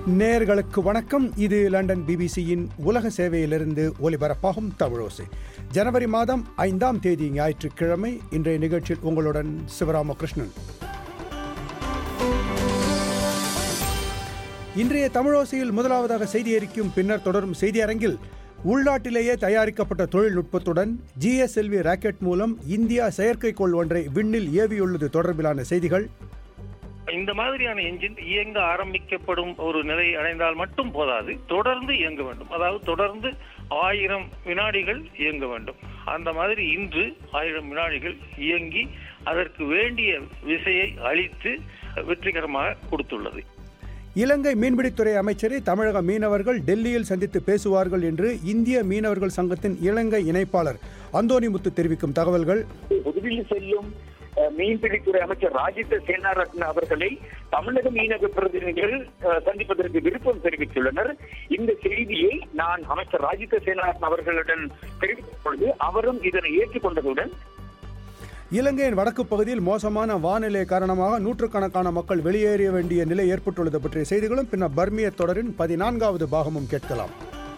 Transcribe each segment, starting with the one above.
நேர்களுக்கு வணக்கம் இது லண்டன் பிபிசியின் உலக சேவையிலிருந்து ஒலிபரப்பாகும் தமிழோசை ஜனவரி மாதம் ஐந்தாம் தேதி ஞாயிற்றுக்கிழமை இன்றைய நிகழ்ச்சியில் உங்களுடன் சிவராமகிருஷ்ணன் இன்றைய தமிழோசையில் முதலாவதாக செய்தி அறிக்கும் பின்னர் தொடரும் செய்தி அரங்கில் உள்நாட்டிலேயே தயாரிக்கப்பட்ட தொழில்நுட்பத்துடன் ஜிஎஸ்எல்வி ராக்கெட் மூலம் இந்தியா செயற்கைக்கோள் ஒன்றை விண்ணில் ஏவியுள்ளது தொடர்பிலான செய்திகள் இந்த மாதிரியான என்ஜின் இயங்க ஆரம்பிக்கப்படும் ஒரு நிலை அடைந்தால் மட்டும் போதாது தொடர்ந்து இயங்க வேண்டும் அதாவது தொடர்ந்து ஆயிரம் வினாடிகள் இயங்க வேண்டும் அந்த மாதிரி இன்று ஆயிரம் வினாடிகள் இயங்கி அதற்கு வேண்டிய விசையை அளித்து வெற்றிகரமாக கொடுத்துள்ளது இலங்கை மீன்பிடித்துறை அமைச்சரை தமிழக மீனவர்கள் டெல்லியில் சந்தித்து பேசுவார்கள் என்று இந்திய மீனவர்கள் சங்கத்தின் இலங்கை இணைப்பாளர் அந்தோணிமுத்து தெரிவிக்கும் தகவல்கள் புதுடில்லி செல்லும் அஹ், மீன்பிடித்துறை அமைச்சர் ராஜித சேனாரத்ன அவர்களை தமிழக மீனவ பிரதிநிதிகள் அஹ், சந்திப்பதற்கு விருப்பம் தெரிவித்துள்ளனர் இந்த செய்தியை நான் அமைச்சர் ராஜித சேனாரத்ன அவர்களுடன் தெரிவித்த பொழுது அவரும் இதனை ஏற்றுக்கொண்டதுடன் இலங்கையின் வடக்கு பகுதியில் மோசமான வானிலை காரணமாக நூற்றுக்கணக்கான மக்கள் வெளியேற வேண்டிய நிலை ஏற்பட்டுள்ளது பற்றிய செய்திகளும் பின்னர் பர்மிய தொடரின் பதினான்காவது பாகமும் கேட்கலாம்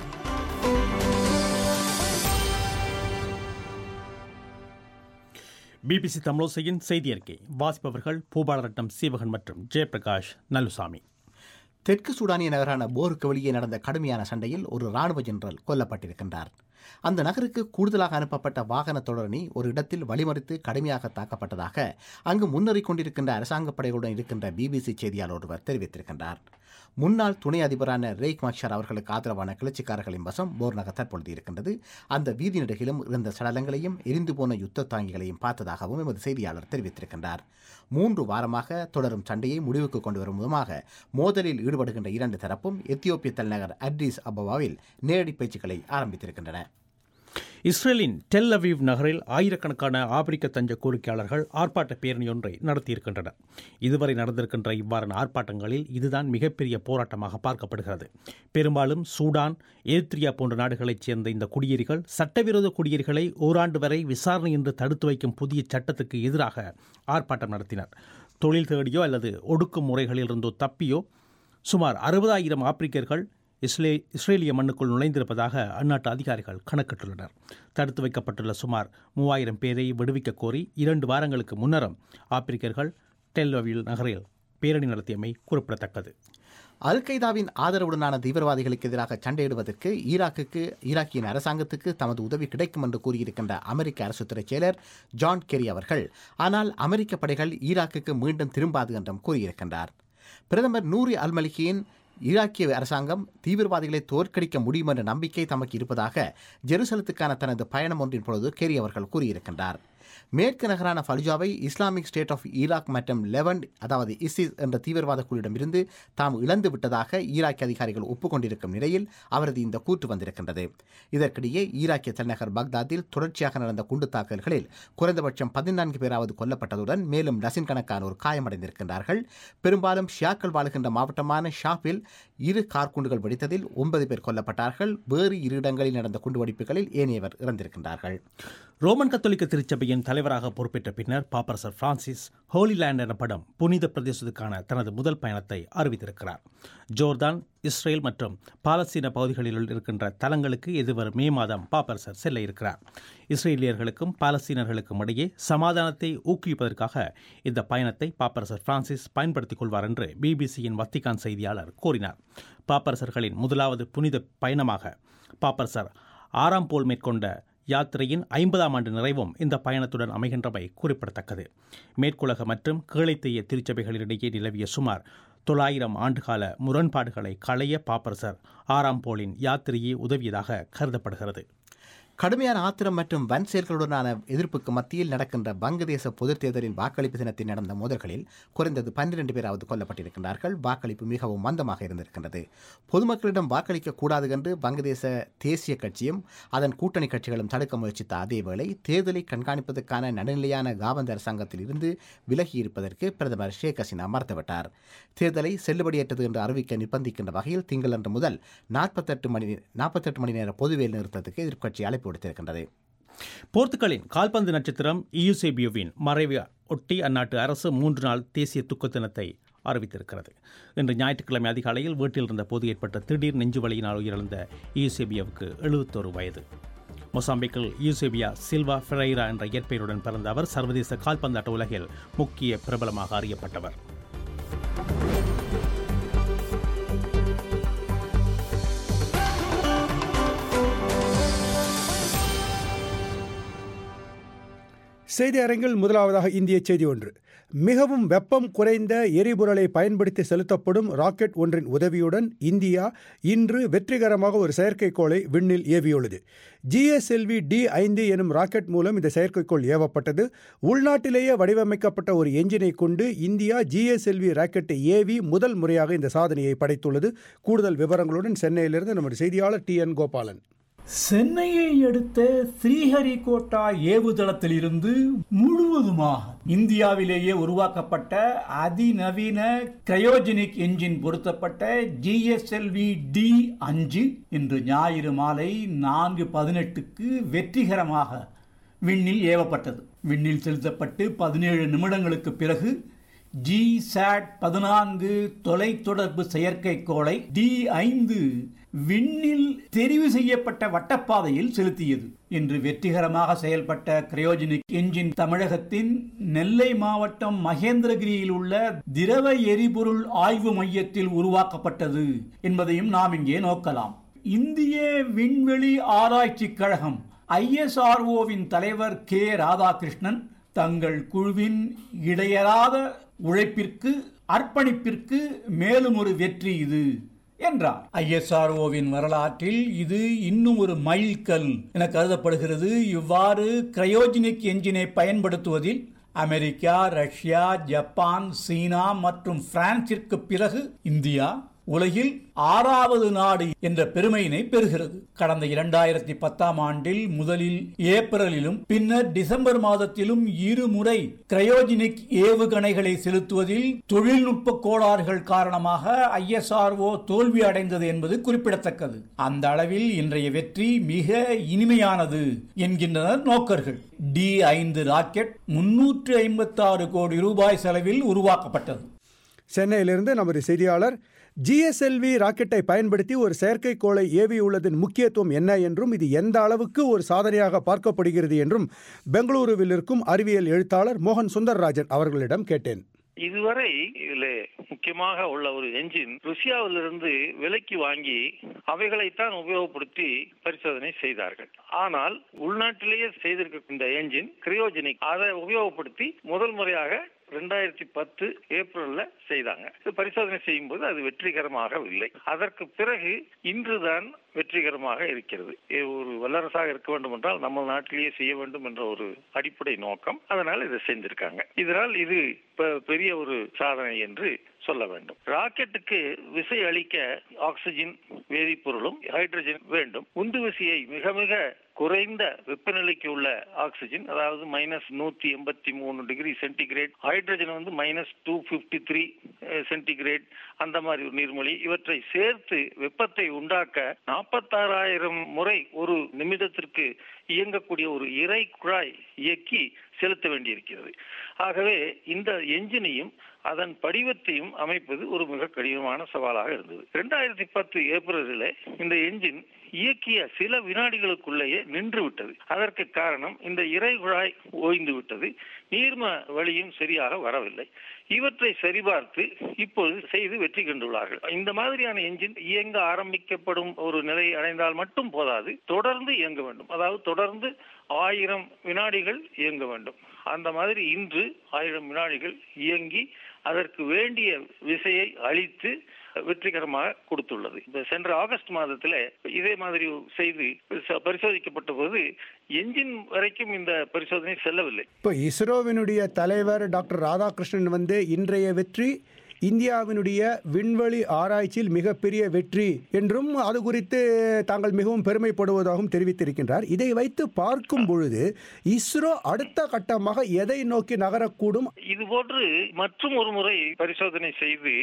பிபிசி தமிழோசையின் செய்தி அறிக்கை வாசிப்பவர்கள் பூபாலரட்னம் சீவகன் மற்றும் ஜெயபிரகாஷ் நல்லுசாமி தெற்கு சூடானிய நகரான போருக்கு வெளியே நடந்த கடுமையான சண்டையில் ஒரு ராணுவ ஜெனரல் கொல்லப்பட்டிருக்கின்றார் அந்த நகருக்கு கூடுதலாக அனுப்பப்பட்ட வாகன தொடரணி ஒரு இடத்தில் வழிமறித்து கடுமையாக தாக்கப்பட்டதாக அங்கு முன்னேறிக் கொண்டிருக்கின்ற அரசாங்க படைகளுடன் இருக்கின்ற பிபிசி செய்தியாளர் ஒருவர் தெரிவித்திருக்கின்றார் முன்னாள் துணை அதிபரான ரேக் மக்ஷர் அவர்களுக்கு ஆதரவான கிளர்ச்சிக்காரர்களின் வசம் போர் நகர் தற்பொழுது இருக்கின்றது அந்த வீதி நடுகிலும் இருந்த சடலங்களையும் எரிந்து போன யுத்த தாங்கிகளையும் பார்த்ததாகவும் எமது செய்தியாளர் தெரிவித்திருக்கின்றார் மூன்று வாரமாக தொடரும் சண்டையை முடிவுக்கு கொண்டு வரும் விதமாக மோதலில் ஈடுபடுகின்ற இரண்டு தரப்பும் எத்தியோப்பிய தலைநகர் அட்ரிஸ் அபவாவில் நேரடி பேச்சுக்களை ஆரம்பித்திருக்கின்றன இஸ்ரேலின் டெல் அவீவ் நகரில் ஆயிரக்கணக்கான ஆப்பிரிக்க தஞ்ச கோரிக்கையாளர்கள் ஆர்ப்பாட்ட பேரணி ஒன்றை நடத்தியிருக்கின்றனர் இதுவரை நடந்திருக்கின்ற இவ்வாறான ஆர்ப்பாட்டங்களில் இதுதான் மிகப்பெரிய போராட்டமாக பார்க்கப்படுகிறது பெரும்பாலும் சூடான் எரித்ரியா போன்ற நாடுகளைச் சேர்ந்த இந்த குடியேறிகள் சட்டவிரோத குடியேறிகளை ஓராண்டு வரை விசாரணை என்று தடுத்து வைக்கும் புதிய சட்டத்துக்கு எதிராக ஆர்ப்பாட்டம் நடத்தினர் தொழில் தேடியோ அல்லது ஒடுக்கும் முறைகளிலிருந்தோ தப்பியோ சுமார் அறுபதாயிரம் ஆப்பிரிக்கர்கள் இஸ்ரே இஸ்ரேலிய மண்ணுக்குள் நுழைந்திருப்பதாக அந்நாட்டு அதிகாரிகள் கணக்கிட்டுள்ளனர் தடுத்து வைக்கப்பட்டுள்ள சுமார் மூவாயிரம் பேரை விடுவிக்க கோரி இரண்டு வாரங்களுக்கு முன்னரும் ஆப்பிரிக்கர்கள் டெல்வவில் நகரில் பேரணி நடத்தியமை குறிப்பிடத்தக்கது அல் கைதாவின் ஆதரவுடனான தீவிரவாதிகளுக்கு எதிராக சண்டையிடுவதற்கு ஈராக்குக்கு ஈராக்கியின் அரசாங்கத்துக்கு தமது உதவி கிடைக்கும் என்று கூறியிருக்கின்ற அமெரிக்க அரசுத்துறை செயலர் ஜான் கெரி அவர்கள் ஆனால் அமெரிக்க படைகள் ஈராக்குக்கு மீண்டும் திரும்பாது என்றும் கூறியிருக்கின்றார் பிரதமர் நூரி அல் மலிகியின் ஈராக்கிய அரசாங்கம் தீவிரவாதிகளை தோற்கடிக்க முடியும் என்ற நம்பிக்கை தமக்கு இருப்பதாக ஜெருசலத்துக்கான தனது பயணம் ஒன்றின் பொழுது கெரி அவர்கள் கூறியிருக்கின்றார் மேற்கு நகரான ஃபலுஜாவை இஸ்லாமிக் ஸ்டேட் ஆஃப் ஈராக் மற்றும் லெவன்ட் அதாவது இசிஸ் என்ற தீவிரவாத குழுவிடமிருந்து தாம் இழந்து விட்டதாக ஈராக்கிய அதிகாரிகள் ஒப்புக்கொண்டிருக்கும் நிலையில் அவரது இந்த கூற்று வந்திருக்கின்றது இதற்கிடையே ஈராக்கிய தலைநகர் பக்தாதில் தொடர்ச்சியாக நடந்த குண்டு தாக்குதல்களில் குறைந்தபட்சம் பதினான்கு பேராவது கொல்லப்பட்டதுடன் மேலும் டசின் கணக்கானோர் காயமடைந்திருக்கின்றார்கள் பெரும்பாலும் ஷியாக்கள் வாழுகின்ற மாவட்டமான ஷாப்பில் இரு கார்குண்டுகள் வெடித்ததில் ஒன்பது பேர் கொல்லப்பட்டார்கள் வேறு இரு இடங்களில் நடந்த குண்டுவெடிப்புகளில் ஏனையவர் இறந்திருக்கின்றார்கள் ரோமன் கத்தோலிக்க திருச்சபையின் தலைவராக பொறுப்பேற்ற பின்னர் பாப்பரசர் பிரான்சிஸ் ஹோலிலேண்ட் எனப்படும் புனித பிரதேசத்துக்கான தனது முதல் பயணத்தை அறிவித்திருக்கிறார் ஜோர்தான் இஸ்ரேல் மற்றும் பாலஸ்தீன பகுதிகளில் இருக்கின்ற தலங்களுக்கு எதிர்வரும் மே மாதம் பாப்பரசர் செல்ல இருக்கிறார் இஸ்ரேலியர்களுக்கும் பாலஸ்தீனர்களுக்கும் இடையே சமாதானத்தை ஊக்குவிப்பதற்காக இந்த பயணத்தை பாப்பரசர் பிரான்சிஸ் பயன்படுத்திக் கொள்வார் என்று பிபிசியின் வத்திகான் செய்தியாளர் கூறினார் பாப்பரசர்களின் முதலாவது புனித பயணமாக பாப்பரசர் ஆறாம் போல் மேற்கொண்ட யாத்திரையின் ஐம்பதாம் ஆண்டு நிறைவும் இந்த பயணத்துடன் அமைகின்றவை குறிப்பிடத்தக்கது மேற்குலக மற்றும் கீழைத்தேய திருச்சபைகளிடையே நிலவிய சுமார் தொள்ளாயிரம் ஆண்டுகால முரண்பாடுகளை களைய பாப்பரசர் ஆறாம் போலின் யாத்திரையே உதவியதாக கருதப்படுகிறது கடுமையான ஆத்திரம் மற்றும் வன் செயல்களுடனான எதிர்ப்புக்கு மத்தியில் நடக்கின்ற வங்கதேச பொதுத் தேர்தலின் வாக்களிப்பு தினத்தில் நடந்த மோதல்களில் குறைந்தது பன்னிரண்டு பேராவது கொல்லப்பட்டிருக்கின்றார்கள் வாக்களிப்பு மிகவும் மந்தமாக இருந்திருக்கின்றது பொதுமக்களிடம் வாக்களிக்க கூடாது என்று வங்கதேச தேசிய கட்சியும் அதன் கூட்டணி கட்சிகளும் தடுக்க முயற்சித்த அதேவேளை தேர்தலை கண்காணிப்பதற்கான நடுநிலையான காவந்த அரசாங்கத்தில் இருந்து விலகியிருப்பதற்கு பிரதமர் ஷேக் ஹசீனா மறுத்துவிட்டார் தேர்தலை செல்லுபடியற்றது என்று அறிவிக்க நிர்பந்திக்கின்ற வகையில் திங்களன்று முதல் நாற்பத்தெட்டு மணி நாற்பத்தெட்டு மணி நேர பொதுவேல் நிறுத்தத்துக்கு எதிர்க்கட்சி அழைப்பு விடுத்திருக்கின்றது போர்த்துகலின் கால்பந்து நட்சத்திரம் இயுசேபியோவின் மறைவை ஒட்டி அந்நாட்டு அரசு மூன்று நாள் தேசிய துக்க தினத்தை அறிவித்திருக்கிறது இன்று ஞாயிற்றுக்கிழமை அதிகாலையில் வீட்டில் இருந்த போது ஏற்பட்ட திடீர் நெஞ்சுவலியினால் உயிரிழந்த யூசேபியாவுக்கு எழுபத்தோரு வயது மொசாம்பிக்கில் யூசேபியா சில்வா ஃபெரைரா என்ற இயற்பெயருடன் பிறந்த அவர் சர்வதேச கால்பந்தாட்ட உலகில் முக்கிய பிரபலமாக அறியப்பட்டவர் செய்தி அரங்கில் முதலாவதாக இந்திய செய்தி ஒன்று மிகவும் வெப்பம் குறைந்த எரிபொருளை பயன்படுத்தி செலுத்தப்படும் ராக்கெட் ஒன்றின் உதவியுடன் இந்தியா இன்று வெற்றிகரமாக ஒரு செயற்கைக்கோளை விண்ணில் ஏவியுள்ளது ஜிஎஸ்எல்வி டி ஐந்து எனும் ராக்கெட் மூலம் இந்த செயற்கைக்கோள் ஏவப்பட்டது உள்நாட்டிலேயே வடிவமைக்கப்பட்ட ஒரு எஞ்சினை கொண்டு இந்தியா ஜிஎஸ்எல்வி ராக்கெட்டை ஏவி முதல் முறையாக இந்த சாதனையை படைத்துள்ளது கூடுதல் விவரங்களுடன் சென்னையிலிருந்து நமது செய்தியாளர் டி என் கோபாலன் சென்னையை அடுத்த ஸ்ரீஹரிகோட்டா ஏவுதளத்திலிருந்து முழுவதுமாக இந்தியாவிலேயே உருவாக்கப்பட்ட அதிநவீன கிரையோஜெனிக் என்ஜின் பொருத்தப்பட்ட ஜிஎஸ்எல்வி டி அஞ்சு இன்று ஞாயிறு மாலை நான்கு பதினெட்டுக்கு வெற்றிகரமாக விண்ணில் ஏவப்பட்டது விண்ணில் செலுத்தப்பட்டு பதினேழு நிமிடங்களுக்கு பிறகு ஜி சாட் பதினான்கு தொலைத்தொடர்பு செயற்கைக்கோளை டி ஐந்து விண்ணில் தெரிவு செய்யப்பட்ட வட்டப்பாதையில் செலுத்தியது இன்று வெற்றிகரமாக செயல்பட்ட கிரையோஜெனிக் என்ஜின் தமிழகத்தின் நெல்லை மாவட்டம் மகேந்திரகிரியில் உள்ள திரவ எரிபொருள் ஆய்வு மையத்தில் உருவாக்கப்பட்டது என்பதையும் நாம் இங்கே நோக்கலாம் இந்திய விண்வெளி ஆராய்ச்சி கழகம் ஐஎஸ்ஆர்ஓவின் தலைவர் கே ராதாகிருஷ்ணன் தங்கள் குழுவின் இடையறாத உழைப்பிற்கு அர்ப்பணிப்பிற்கு மேலும் ஒரு வெற்றி இது என்றார் ஐஎஸ்ஆர்ஓவின் வரலாற்றில் இது இன்னும் ஒரு மைல்கல் என கருதப்படுகிறது இவ்வாறு கிரையோஜெனிக் என்ஜினை பயன்படுத்துவதில் அமெரிக்கா ரஷ்யா ஜப்பான் சீனா மற்றும் பிரான்சிற்கு பிறகு இந்தியா உலகில் ஆறாவது நாடு என்ற பெருமையினை பெறுகிறது கடந்த இரண்டாயிரத்தி பத்தாம் ஆண்டில் முதலில் ஏப்ரலிலும் பின்னர் டிசம்பர் மாதத்திலும் இருமுறை கிரையோஜெனிக் ஏவுகணைகளை செலுத்துவதில் தொழில்நுட்ப கோளாறுகள் காரணமாக ஐஎஸ்ஆர்ஓ தோல்வி அடைந்தது என்பது குறிப்பிடத்தக்கது அந்த அளவில் இன்றைய வெற்றி மிக இனிமையானது என்கின்றனர் நோக்கர்கள் டி ஐந்து ராக்கெட் முன்னூற்று ஐம்பத்தி ஆறு கோடி ரூபாய் செலவில் உருவாக்கப்பட்டது சென்னையிலிருந்து நமது செய்தியாளர் ஜிஎஸ்எல்வி ராக்கெட்டை பயன்படுத்தி ஒரு செயற்கைக்கோளை ஏவியுள்ளதன் முக்கியத்துவம் என்ன என்றும் இது எந்த அளவுக்கு ஒரு சாதனையாக பார்க்கப்படுகிறது என்றும் பெங்களூருவில் இருக்கும் அறிவியல் எழுத்தாளர் மோகன் சுந்தரராஜன் அவர்களிடம் கேட்டேன் இதுவரை இதுல முக்கியமாக உள்ள ஒரு என்ஜின் ருசியாவிலிருந்து விலைக்கு வாங்கி அவைகளைத்தான் உபயோகப்படுத்தி பரிசோதனை செய்தார்கள் ஆனால் உள்நாட்டிலேயே செய்திருக்க இந்த என்ஜின் கிரியோஜெனிக் அதை உபயோகப்படுத்தி முதல் முறையாக ரெண்டாயிரத்தி பத்து ஏப்ரல்ல செய்தாங்க இது பரிசோதனை செய்யும் போது அது வெற்றிகரமாக இல்லை அதற்கு பிறகு இன்றுதான் வெற்றிகரமாக இருக்கிறது ஒரு வல்லரசாக இருக்க வேண்டும் என்றால் நம்ம நாட்டிலேயே செய்ய வேண்டும் என்ற ஒரு அடிப்படை நோக்கம் அதனால் இதை செஞ்சிருக்காங்க இதனால் இது பெரிய ஒரு சாதனை என்று சொல்ல வேண்டும் ராக்கெட்டுக்கு விசை அளிக்க ஆக்சிஜன் வேதிப்பொருளும் ஹைட்ரஜன் வேண்டும் உந்து விசையை மிக மிக குறைந்த வெப்பநிலைக்கு உள்ள ஆக்சிஜன் அதாவது மைனஸ் நூத்தி எண்பத்தி மூணு டிகிரி சென்டிகிரேட் ஹைட்ரஜன் வந்து minus two fifty three centigrade அந்த மாதிரி ஒரு நீர்மொழி இவற்றை சேர்த்து வெப்பத்தை உண்டாக்க நாற்பத்தாறாயிரம் முறை ஒரு நிமிடத்திற்கு இயங்கக்கூடிய ஒரு இறை குழாய் இயக்கி செலுத்த வேண்டியிருக்கிறது ஆகவே இந்த என்ஜினையும் அதன் படிவத்தையும் அமைப்பது ஒரு மிக கடினமான சவாலாக இருந்தது இரண்டாயிரத்தி பத்து ஏப்ரலில் இந்த என்ஜின் இயக்கிய சில வினாடிகளுக்குள்ளேயே நின்று விட்டது அதற்கு காரணம் இந்த இறை குழாய் ஓய்ந்து விட்டது நீர்ம வழியும் சரியாக வரவில்லை இவற்றை சரிபார்த்து இப்பொழுது செய்து வெற்றி கண்டுள்ளார்கள் இந்த மாதிரியான என்ஜின் இயங்க ஆரம்பிக்கப்படும் ஒரு நிலை அடைந்தால் மட்டும் போதாது தொடர்ந்து இயங்க வேண்டும் அதாவது தொடர்ந்து ஆயிரம் வினாடிகள் இயங்க வேண்டும் அந்த மாதிரி இன்று ஆயிரம் வினாடிகள் இயங்கி அதற்கு வேண்டிய விசையை அளித்து வெற்றிகரமாக கொடுத்துள்ளது இந்த சென்ற ஆகஸ்ட் மாதத்துல இதே மாதிரி செய்து பரிசோதிக்கப்பட்ட போது என்ஜின் வரைக்கும் இந்த பரிசோதனை செல்லவில்லை இப்போ இஸ்ரோவினுடைய தலைவர் டாக்டர் ராதாகிருஷ்ணன் வந்து இன்றைய வெற்றி இந்தியாவினுடைய விண்வெளி ஆராய்ச்சியில் மிகப்பெரிய வெற்றி என்றும் அது குறித்து தாங்கள் மிகவும் பெருமைப்படுவதாகவும் தெரிவித்திருக்கின்றார் இதை வைத்து பார்க்கும் பொழுது இஸ்ரோ அடுத்த கட்டமாக எதை நோக்கி நகரக்கூடும் இது போன்று மற்றும் ஒரு முறை பரிசோதனை செய்து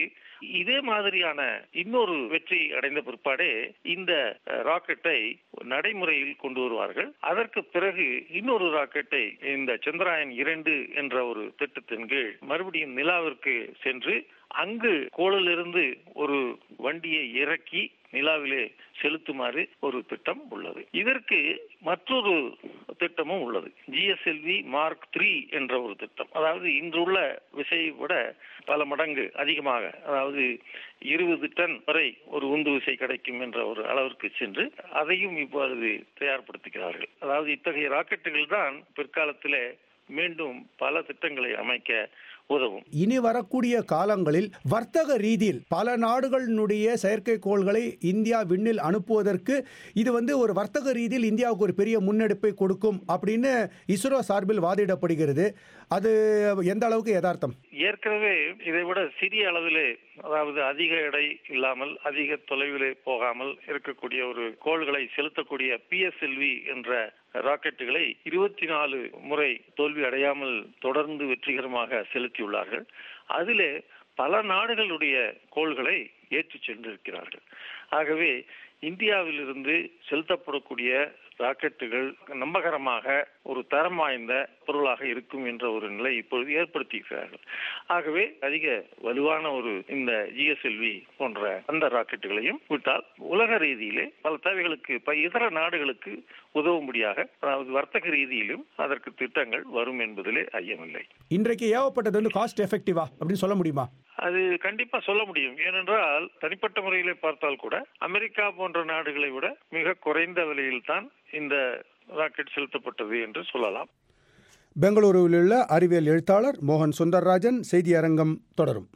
இதே மாதிரியான இன்னொரு வெற்றி அடைந்த பிற்பாடே இந்த அஹ், ராக்கெட்டை நடைமுறையில் கொண்டு வருவார்கள் அதற்கு பிறகு இன்னொரு ராக்கெட்டை இந்த சந்திராயன் இரண்டு என்ற ஒரு திட்டத்தின் கீழ் மறுபடியும் நிலாவிற்கு சென்று அங்கு கோளிலிருந்து ஒரு வண்டியை இறக்கி நிலாவிலே செலுத்துமாறு ஒரு திட்டம் உள்ளது இதற்கு மற்றொரு திட்டமும் உள்ளது ஜிஎஸ்எல்வி மார்க் த்ரீ என்ற ஒரு திட்டம் அதாவது இன்றுள்ள விசையை விட பல மடங்கு அதிகமாக அதாவது இருபது டன் வரை ஒரு உந்து விசை கிடைக்கும் என்ற ஒரு அளவிற்கு சென்று அதையும் இப்பொழுது தயார்படுத்துகிறார்கள் அதாவது இத்தகைய ராக்கெட்டுகள் தான் பிற்காலத்திலே மீண்டும் பல திட்டங்களை அமைக்க உதவும் இனி வரக்கூடிய காலங்களில் வர்த்தக ரீதியில் பல நாடுகளினுடைய செயற்கைக்கோள்களை இந்தியா விண்ணில் அனுப்புவதற்கு இது வந்து ஒரு வர்த்தக ரீதியில் இந்தியாவுக்கு ஒரு பெரிய முன்னெடுப்பை கொடுக்கும் அப்படின்னு இஸ்ரோ சார்பில் வாதிடப்படுகிறது அது எந்த அளவுக்கு யதார்த்தம் ஏற்கனவே இதை விட சிறிய அளவிலே அதாவது அதிக எடை இல்லாமல் அதிக தொலைவிலே போகாமல் இருக்கக்கூடிய ஒரு கோள்களை செலுத்தக்கூடிய பிஎஸ்எல்வி என்ற ராக்கெட்டுகளை இருபத்தி நாலு முறை தோல்வி அடையாமல் தொடர்ந்து வெற்றிகரமாக செலுத்தியுள்ளார்கள் அதிலே பல நாடுகளுடைய கோள்களை ஏற்றிச் சென்றிருக்கிறார்கள் ஆகவே இந்தியாவிலிருந்து செலுத்தப்படக்கூடிய ராக்கெட்டுகள் நம்பகரமாக ஒரு தரம் வாய்ந்த பொருளாக இருக்கும் என்ற ஒரு நிலை இப்பொழுது ஏற்படுத்தியிருக்கிறார்கள் ஆகவே அதிக வலுவான ஒரு இந்த ஜிஎஸ்எல்வி போன்ற அந்த ராக்கெட்டுகளையும் விட்டால் உலக ரீதியிலே பல தேவைகளுக்கு ப- இதர நாடுகளுக்கு உதவும்படியாக அதாவது வர்த்தக ரீதியிலும் அதற்கு திட்டங்கள் வரும் என்பதிலே ஐயமில்லை இன்றைக்கு ஏவப்பட்டது வந்து காஸ்ட் எஃபெக்டிவா அப்படின்னு சொல்ல முடியுமா அது கண்டிப்பா சொல்ல முடியும் ஏனென்றால் தனிப்பட்ட முறையிலே பார்த்தால் கூட அமெரிக்கா போன்ற நாடுகளை விட மிக குறைந்த விலையில் தான் இந்த ராக்கெட் செலுத்தப்பட்டது என்று சொல்லலாம் பெங்களூருவில் உள்ள அறிவியல் எழுத்தாளர் மோகன் சுந்தர்ராஜன் செய்தி அரங்கம் தொடரும்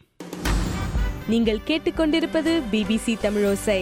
நீங்கள் கேட்டுக்கொண்டிருப்பது பிபிசி தமிழோசை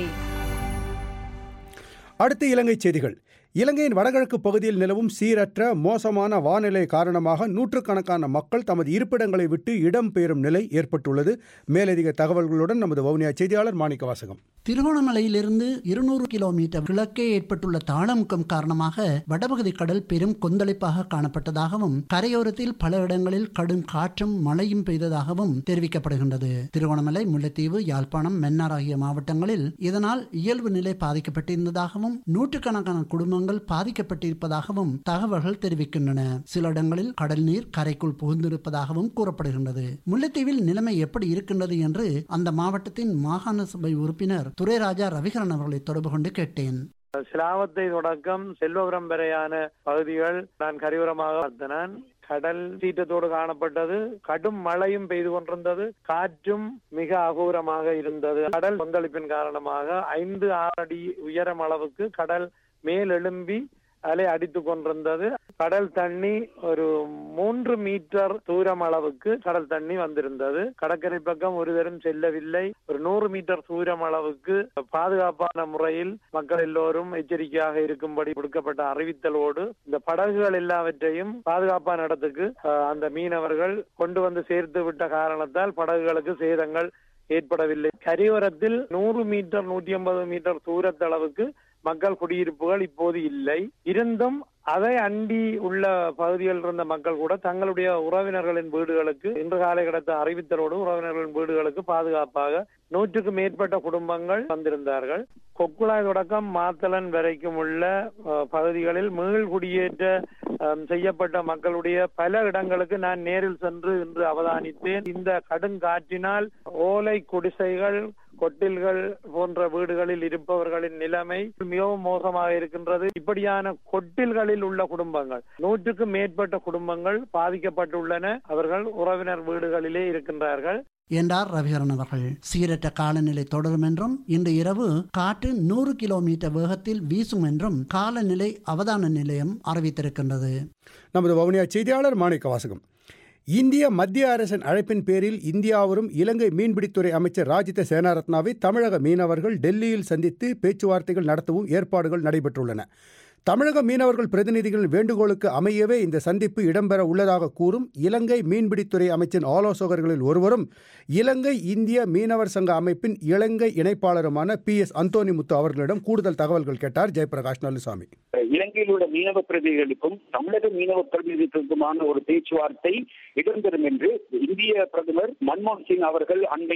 அடுத்து இலங்கை செய்திகள் இலங்கையின் வடகிழக்கு பகுதியில் நிலவும் சீரற்ற மோசமான வானிலை காரணமாக நூற்றுக்கணக்கான மக்கள் தமது இருப்பிடங்களை விட்டு இடம்பெயரும் நிலை ஏற்பட்டுள்ளது மேலதிக தகவல்களுடன் நமது வவுனியா செய்தியாளர் மாணிக்க வாசகம் திருகோணமலையிலிருந்து இருநூறு கிலோமீட்டர் கிழக்கே ஏற்பட்டுள்ள தாளமுக்கம் காரணமாக வடபகுதி கடல் பெரும் கொந்தளிப்பாக காணப்பட்டதாகவும் கரையோரத்தில் பல இடங்களில் கடும் காற்றும் மழையும் பெய்ததாகவும் தெரிவிக்கப்படுகின்றது திருகோணமலை முல்லைத்தீவு யாழ்ப்பாணம் மன்னார் ஆகிய மாவட்டங்களில் இதனால் இயல்பு நிலை பாதிக்கப்பட்டிருந்ததாகவும் நூற்றுக்கணக்கான குடும்பங்கள் பாதிக்கப்பட்டிருப்பதாகவும் தகவல்கள் தெரிவிக்கின்றன சில இடங்களில் கடல் நீர் கரைக்குள் புகுந்திருப்பதாகவும் கூறப்படுகின்றது முல்லைத்தீவில் நிலைமை எப்படி இருக்கின்றது என்று அந்த மாவட்டத்தின் மாகாண சபை உறுப்பினர் துரைராஜா ரவிகரன் அவர்களை தொடர்பு கொண்டு கேட்டேன் சிலாவத்தை தொடக்கம் செல்வபுரம் வரையான பகுதிகள் நான் கரிவரமாக பார்த்தனான் கடல் சீற்றத்தோடு காணப்பட்டது கடும் மழையும் பெய்து கொண்டிருந்தது காற்றும் மிக அகோரமாக இருந்தது கடல் கொந்தளிப்பின் காரணமாக ஐந்து ஆறு அடி உயரம் அளவுக்கு கடல் மேலெழும்பி அலை அடித்துக் கொண்டிருந்தது கடல் தண்ணி ஒரு மூன்று மீட்டர் தூரம் அளவுக்கு கடல் தண்ணி வந்திருந்தது கடற்கரை பக்கம் ஒருவரும் செல்லவில்லை ஒரு நூறு மீட்டர் தூரம் அளவுக்கு பாதுகாப்பான முறையில் மக்கள் எல்லோரும் எச்சரிக்கையாக இருக்கும்படி கொடுக்கப்பட்ட அறிவித்தலோடு இந்த படகுகள் எல்லாவற்றையும் பாதுகாப்பான இடத்துக்கு அஹ், அந்த மீனவர்கள் கொண்டு வந்து சேர்த்து விட்ட காரணத்தால் படகுகளுக்கு சேதங்கள் ஏற்படவில்லை கரையோரத்தில் நூறு மீட்டர் நூற்றி ஐம்பது மீட்டர் தூரத்தளவுக்கு மக்கள் குடியிருப்புகள் இப்போது இல்லை இருந்தும் அதை அண்டி உள்ள பகுதிகளில் இருந்த மக்கள் கூட தங்களுடைய உறவினர்களின் வீடுகளுக்கு இன்று காலை கிடைத்த அறிவித்தலோடு உறவினர்களின் வீடுகளுக்கு பாதுகாப்பாக நூற்றுக்கு மேற்பட்ட குடும்பங்கள் வந்திருந்தார்கள் கொக்குழாய் தொடக்கம் மாத்தளன் வரைக்கும் உள்ள அஹ், பகுதிகளில் மீள் குடியேற்ற அஹ், செய்யப்பட்ட மக்களுடைய பல இடங்களுக்கு நான் நேரில் சென்று இன்று அவதானித்தேன் இந்த கடுங்காற்றினால் ஓலை குடிசைகள் கொட்டில்கள் போன்ற வீடுகளில் இருப்பவர்களின் நிலைமை மிகவும் மோசமாக இருக்கின்றது இப்படியான கொட்டில்களில் உள்ள குடும்பங்கள் நூற்றுக்கும் மேற்பட்ட குடும்பங்கள் பாதிக்கப்பட்டுள்ளன அவர்கள் உறவினர் வீடுகளிலே இருக்கின்றார்கள் என்றார் ரவிகரன் அவர்கள் சீரற்ற காலநிலை தொடரும் என்றும் இன்று இரவு காற்று நூறு கிலோமீட்டர் வேகத்தில் வீசும் என்றும் காலநிலை அவதான நிலையம் அறிவித்திருக்கின்றது நமது வவுனியா செய்தியாளர் மாணிக்க வாசகம் இந்திய மத்திய அரசின் அழைப்பின் பேரில் இந்தியாவரும் இலங்கை மீன்பிடித்துறை அமைச்சர் ராஜித சேனாரத்னாவை தமிழக மீனவர்கள் டெல்லியில் சந்தித்து பேச்சுவார்த்தைகள் நடத்தவும் ஏற்பாடுகள் நடைபெற்றுள்ளன தமிழக மீனவர்கள் பிரதிநிதிகளின் வேண்டுகோளுக்கு அமையவே இந்த சந்திப்பு இடம்பெற உள்ளதாக கூறும் இலங்கை மீன்பிடித்துறை அமைச்சின் ஆலோசகர்களில் ஒருவரும் இலங்கை இந்திய மீனவர் சங்க அமைப்பின் இலங்கை இணைப்பாளருமான பி எஸ் அந்தோனி முத்து அவர்களிடம் கூடுதல் தகவல்கள் கேட்டார் ஜெயபிரகாஷ் நல்லுசாமி இலங்கையில் உள்ள மீனவ பிரதிநிதிகளுக்கும் தமிழக மீனவ பிரதிநிதிகளுக்குமான ஒரு பேச்சுவார்த்தை இடம்பெறும் என்று இந்திய பிரதமர் மன்மோகன் சிங் அவர்கள் அண்மையில்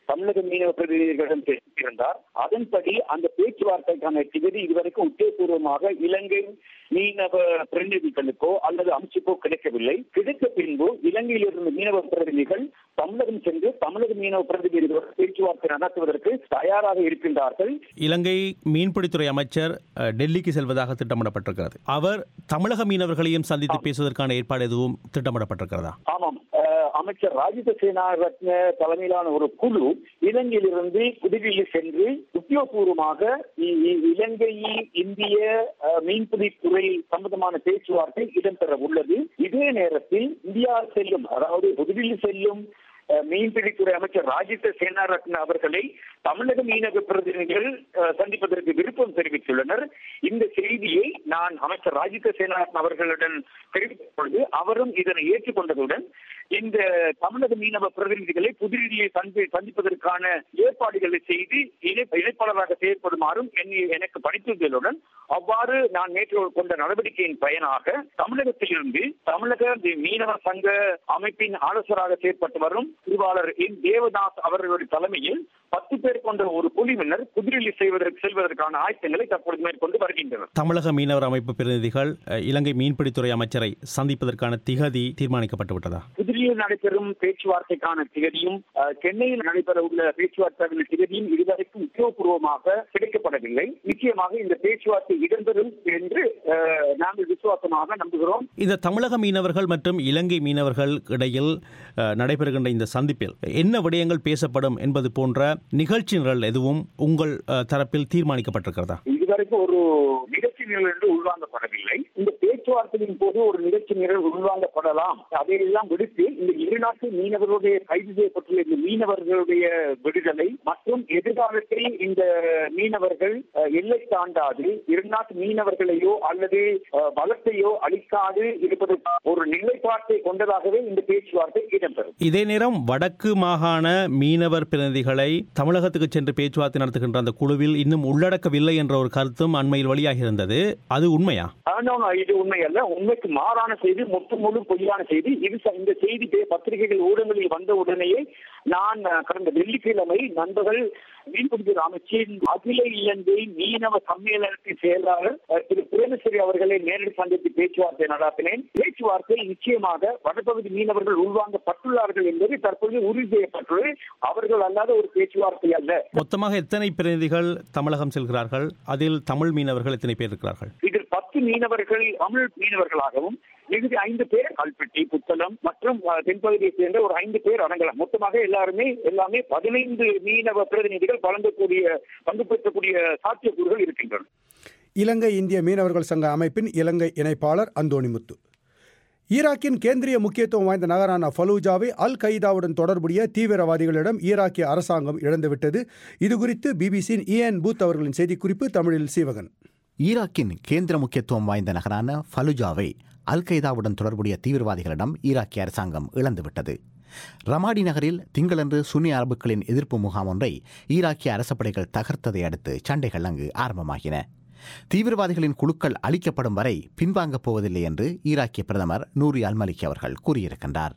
தமிழக மீனவ பிரதிநிதிகளிடம் பேசியிருந்தார் அதன்படி அந்த பேச்சுவார்த்தைக்கான திகதி இதுவரைக்கும் உத்தியோகபூர்வமாக இலங்கை மீனவ பிரதிநிதிகளுக்கோ அல்லது அமைச்சுக்கோ கிடைக்கவில்லை கிடைத்த பின்பு இலங்கையில் இருந்த மீனவ பிரதிநிதிகள் தமிழகம் சென்று தமிழக மீனவ பிரதிநிதிகளுடன் பேச்சுவார்த்தை நடத்துவதற்கு தயாராக இருக்கின்றார்கள் இலங்கை மீன்பிடித்துறை அமைச்சர் அஹ், டெல்லிக்கு செல்வதாக திட்டமிடப்பட்டிருக்கிறது அவர் தமிழக மீனவர்களையும் சந்தித்து பேசுவதற்கான ஏற்பாடு எதுவும் திட்டமிடப்பட்டிருக்கிறதா ஆமாம் அஹ், அமைச்சர் ராஜித சேனாரத்ன தலைமையிலான ஒரு குழு இலங்கையிலிருந்து புதுடில்லி சென்று உத்தியோகபூர்வமாக இ- இ- இலங்கை இந்திய அஹ், மீன்பிடித்துறை சம்பந்தமான பேச்சுவார்த்தை இடம்பெற உள்ளது இதே நேரத்தில் இந்தியா செல்லும் அதாவது புதுடில்லி செல்லும் அஹ், மீன்பிடித்துறை அமைச்சர் ராஜித சேனாரத்ன அவர்களை தமிழக மீனவ பிரதிநிதிகள் அஹ், சந்திப்பதற்கு விருப்பம் தெரிவித்துள்ளனர் இந்த செய்தியை நான் அமைச்சர் ராஜித சேனாரத்ன அவர்களுடன் தெரிவித்த பொழுது அவரும் இதனை ஏற்றுக்கொண்டதுடன் இந்த தமிழக மீனவ பிரதிநிதிகளை புதுடில்லியை சந்தி சந்திப்பதற்கான ஏற்பாடுகளை செய்து இணை- இணைப்பாளராக செயற்படுமாறும் என்னை- எனக்கு பணித்துள்ளதுடன் அவ்வாறு நான் நேற்று கொண்ட நடவடிக்கையின் பயனாக தமிழகத்திலிருந்து தமிழக மீனவ சங்க அமைப்பின் ஆலோசகராக செயற்பட்டு வரும் திருவாளர் என் தேவதாஸ் அவர்களுடைய தலைமையில் பத்து பேர் கொண்ட ஒரு குழுவினர் புதுடில்லி செய்வதற்கு செல்வதற்கான ஆயத்தங்களை தற்பொழுது மேற்கொண்டு வருகின்றனர் தமிழக மீனவர் அமைப்பு பிரதிநிதிகள் அஹ், இலங்கை மீன்பிடித்துறை அமைச்சரை சந்திப்பதற்கான திகதி தீர்மானிக்கப்பட்டு விட்டதா புதுடில்லியில் நடைபெறும் பேச்சுவார்த்தைக்கான திகதியும் அஹ், சென்னையில் நடைபெற உள்ள பேச்சுவார்த்தைக்கான திகதியும் இதுவரைக்கும் உத்தியோகபூர்வமாக கிடைக்கப்படவில்லை நிச்சயமாக இந்த பேச்சுவார்த்தை இடம்பெறும் என்று அஹ், நாங்கள் விசுவாசமாக நம்புகிறோம் இந்த தமிழக மீனவர்கள் மற்றும் இலங்கை மீனவர்கள் இடையில் அஹ், நடைபெறுகின்ற இந்த சந்திப்பில் என்ன விடயங்கள் பேசப்படும் என்பது போன்ற நிகழ்ச்சி நிரல் எதுவும் உங்கள் அஹ், தரப்பில் தீர்மானிக்கப்பட்டிருக்கிறதா இதுவரைக்கும் ஒரு நிகழ்ச்சி நிரல் என்று உள்வாங்கப்படவில்லை இந்த பேச்சுவார்த்தையின் போது ஒரு நிகழ்ச்சி நிரல் உள்வாங்கப்படலாம் அதையெல்லாம் விடுத்து இந்த இரு நாட்டு மீனவர்களுடைய கைது செய்யப்பட்டுள்ள இந்த மீனவர்களுடைய விடுதலை மற்றும் எதிர்காலத்தில் இந்த மீனவர்கள் அஹ், எல்லை தாண்டாது இரு நாட்டு மீனவர்களையோ அல்லது அஹ், வளத்தையோ அளிக்காது இருப்பது ஒரு நிலைப்பாட்டை கொண்டதாகவே இந்த பேச்சுவார்த்தை இடம்பெறும் இதே நேரம் வடக்கு மாகாண மீனவர் பிரதிநிதிகளை தமிழகத்துக்கு சென்று பேச்சுவார்த்தை நடத்துகின்ற அந்த குழுவில் இன்னும் உள்ளடக்கவில்லை என்ற ஒரு கருத்தும் அண்மையில் வெளியாகி இருந்தது அது உண்மையா ஆனா இது உண்மை அல்ல உண்மைக்கு மாறான செய்தி மொத்த முழு பொய்யான செய்தி இது ச- இந்த செய்தி பே- பத்திரிகைகள் ஊடகங்களில் வந்த உடனேயே நான் அஹ், கடந்த வெள்ளிக்கிழமை நண்பர்கள் மீன்பிடிக்கிற அமைச்சின் அகில இலங்கை மீனவ சம்மேளனத்தின் செயலாளர் அஹ், திரு பிரேமஸ்வரி அவர்களை நேரடி சந்தித்து பேச்சுவார்த்தை நடத்தினேன் பேச்சுவார்த்தை நிச்சயமாக வடபகுதி மீனவர்கள் உள்வாங்கப்பட்டுள்ளார்கள் என்பது தற்போது உறுதி செய்யப்பட்டுள்ளது அவர்கள் அல்லாத ஒரு பேச்சுவார்த்தை அல்ல மொத்தமாக எத்தனை பிரதிநிதிகள் தமிழகம் செல்கிறார்கள் அதில் தமிழ் மீனவர்கள் எத்தனை பேர் இருக்கிறார்கள் இதில் பத்து மீனவர்கள் தமிழ் மீனவர்களாகவும் மிகுதி ஐந்து பேர் கல்பெட்டி புத்தளம் மற்றும் அஹ், தென்பகுதியை சேர்ந்த ஒரு ஐந்து பேர் அடங்கலாம் மொத்தமாக எல்லாருமே எல்லாமே பதினைந்து மீனவ பிரதிநிதிகள் வழங்கக்கூடிய பங்கு பெற்றக்கூடிய சாத்தியக்கூறுகள் இருக்கின்றன இலங்கை இந்திய மீனவர்கள் சங்க அமைப்பின் இலங்கை இணைப்பாளர் அந்தோணிமுத்து ஈராக்கின் கேந்திரிய முக்கியத்துவம் வாய்ந்த நகரான ஃபலூஜாவை அல் கைதாவுடன் தொடர்புடைய தீவிரவாதிகளிடம் ஈராக்கிய அரசாங்கம் இழந்துவிட்டது இதுகுறித்து பிபிசியின் இஎன் பூத் அவர்களின் செய்திக்குறிப்பு தமிழில் சீவகன் ஈராக்கின் கேந்திர முக்கியத்துவம் வாய்ந்த நகரான ஃபலுஜாவை அல் கைதாவுடன் தொடர்புடைய தீவிரவாதிகளிடம் ஈராக்கிய அரசாங்கம் இழந்துவிட்டது ரமாடி நகரில் திங்களன்று சுன்னி அரபுக்களின் எதிர்ப்பு முகாம் ஒன்றை ஈராக்கிய அரசப்படைகள் தகர்த்ததை அடுத்து சண்டைகள் அங்கு ஆரம்பமாகின தீவிரவாதிகளின் குழுக்கள் அழிக்கப்படும் வரை பின்வாங்கப் போவதில்லை என்று ஈராக்கிய பிரதமர் நூரி அல்மலிக் அவர்கள் கூறியிருக்கின்றார்